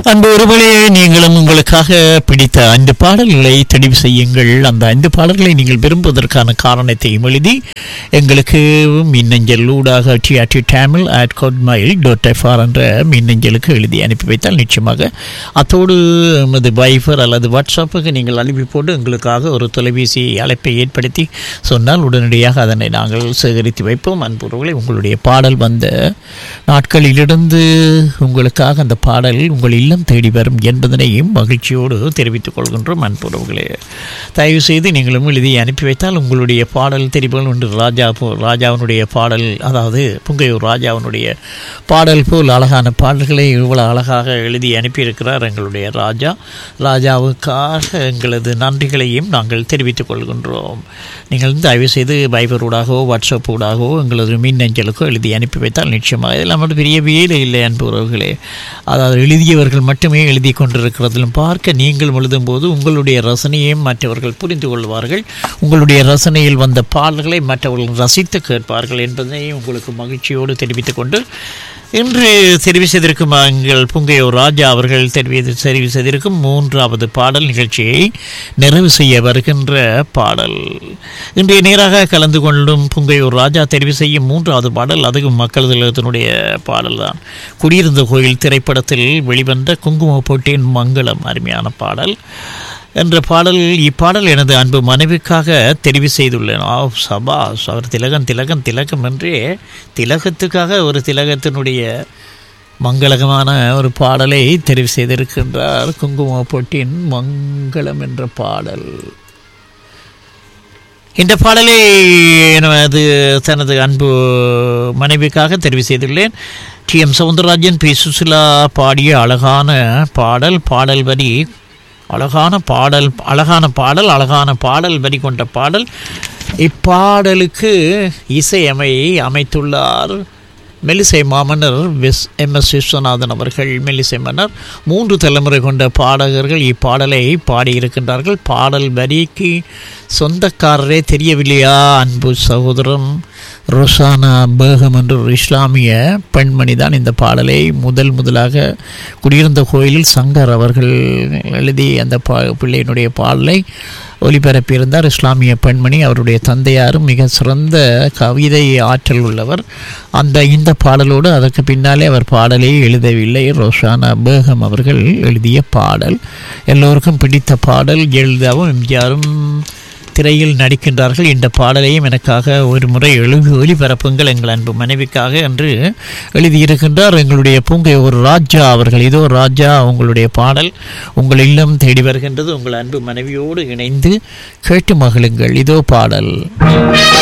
அன்பு ஒருவழி நீங்களும் உங்களுக்காக பிடித்த ஐந்து பாடல்களை தெரிவு செய்யுங்கள் அந்த ஐந்து பாடல்களை நீங்கள் விரும்புவதற்கான காரணத்தையும் எழுதி எங்களுக்கு மின்னஞ்சல் ஊடாக டிஆர்டி டேமில் அட் கொட்மைல் டாட் எஃப்ஆர் என்ற மின்னஞ்சலுக்கு எழுதி அனுப்பி வைத்தால் நிச்சயமாக அத்தோடு எமது வைஃபர் அல்லது வாட்ஸ்அப்புக்கு நீங்கள் அனுப்பி போட்டு எங்களுக்காக ஒரு தொலைபேசி அழைப்பை ஏற்படுத்தி சொன்னால் உடனடியாக அதனை நாங்கள் சேகரித்து வைப்போம் அன்புறவுகளை உங்களுடைய பாடல் வந்த நாட்களிலிருந்து உங்களுக்காக அந்த பாடல் உங்கள் இல்லம் தேடி வரும் என்பதனையும் மகிழ்ச்சியோடு தெரிவித்துக் கொள்கின்றோம் அன்புறவுகளே தயவு செய்து நீங்களும் எழுதி அனுப்பி வைத்தால் உங்களுடைய பாடல் தெரிவுகள் ஒன்று ராஜா போ ராஜாவினுடைய பாடல் அதாவது புங்கையூர் ராஜாவினுடைய பாடல் போல் அழகான பாடல்களை இவ்வளவு அழகாக எழுதி அனுப்பியிருக்கிறார் எங்களுடைய ராஜா ராஜாவுக்காக எங்களது நன்றிகளையும் நாங்கள் தெரிவித்துக் கொள்கின்றோம் நீங்கள் தயவு செய்து பைபர் ஊடாகவோ வாட்ஸ்அப் ஊடாகவோ எங்களது மின்னஞ்சலுக்கோ எழுதி அனுப்பி வைத்தால் நிச்சயமாக இதெல்லாம் மட்டும் பெரிய வேலை இல்லை அன்பு உறவுகளே அதாவது எழுதியவர்கள் மட்டுமே எழுதி கொண்டிருக்கிறதிலும் பார்க்க நீங்கள் எழுதும்போது உங்களுடைய ரசனையையும் மற்றவர்கள் புரிந்து கொள்வார்கள் உங்களுடைய ரசனையில் வந்த பாடல்களை மற்றவர்கள் ரசித்து கேட்பார்கள் என்பதை உங்களுக்கு மகிழ்ச்சியோடு தெரிவித்துக் கொண்டு இன்று தெரிவு செய்திருக்கும் எங்கள் புங்கையூர் ராஜா அவர்கள் தெரிவி தெரிவு செய்திருக்கும் மூன்றாவது பாடல் நிகழ்ச்சியை நிறைவு செய்ய வருகின்ற பாடல் இன்றைய நேராக கலந்து கொள்ளும் புங்கையூர் ராஜா தெரிவு செய்யும் மூன்றாவது பாடல் அதுவும் மக்கள் திலகத்தினுடைய பாடல் தான் குடியிருந்த கோயில் திரைப்படத்தில் வெளிவந்த குங்கும போட்டியின் மங்களம் அருமையான பாடல் என்ற பாடல் இப்பாடல் எனது அன்பு மனைவிக்காக தெரிவு செய்துள்ளேன் ஆ சபா அவர் திலகன் திலகன் திலகம் என்றே திலகத்துக்காக ஒரு திலகத்தினுடைய மங்களகமான ஒரு பாடலை தெரிவு செய்திருக்கின்றார் குங்கும பொட்டின் மங்களம் என்ற பாடல் இந்த பாடலை எனது தனது அன்பு மனைவிக்காக தெரிவு செய்துள்ளேன் T M Soundararajan P Susheela பாடிய அழகான பாடல் பாடல் வரி அழகான பாடல் அழகான பாடல் அழகான பாடல் வரி கொண்ட பாடல் இப்பாடலுக்கு இசையமை அமைத்துள்ளார் மெல்லிசை மாமன்னர் விஸ் எம் எஸ் விஸ்வநாதன் அவர்கள் மெல்லிசை மன்னர் மூன்று தலைமுறை கொண்ட பாடகர்கள் இப்பாடலை பாடியிருக்கின்றார்கள் பாடல் வரிக்கு சொந்தக்காரரே தெரியவில்லையா அன்பு சகோதரன் ரொசானா பேகம் என்ற ஒரு இஸ்லாமிய பெண்மணி தான் இந்த பாடலை முதல் முதலாக குடியிருந்த கோயிலில் சங்கர் அவர்கள் எழுதி அந்த பா பிள்ளையினுடைய பாடலை ஒலிபரப்பியிருந்தார் இஸ்லாமிய பெண்மணி அவருடைய தந்தையாரும் மிக சிறந்த கவிதை ஆற்றல் உள்ளவர் அந்த இந்த பாடலோடு அதற்கு பின்னாலே அவர் பாடலை எழுதவில்லை ரோஷானா பேகம் அவர்கள் எழுதிய பாடல் எல்லோருக்கும் பிடித்த பாடல் எழுதவும் எம்ஜிஆரும் திரையில் நடிக்கின்றார்கள் இந்த பாடலையும் எனக்காக ஒரு முறை எழுதி ஒலிபரப்புங்கள் எங்கள் அன்பு மனைவிக்காக என்று எழுதியிருக்கின்றார் எங்களுடைய பூங்கை ஒரு ராஜா அவர்கள் இதோ ராஜா உங்களுடைய பாடல் உங்கள் இல்லம் தேடி வருகின்றது உங்கள் அன்பு மனைவியோடு இணைந்து கேட்டு மகிழுங்கள் இதோ பாடல்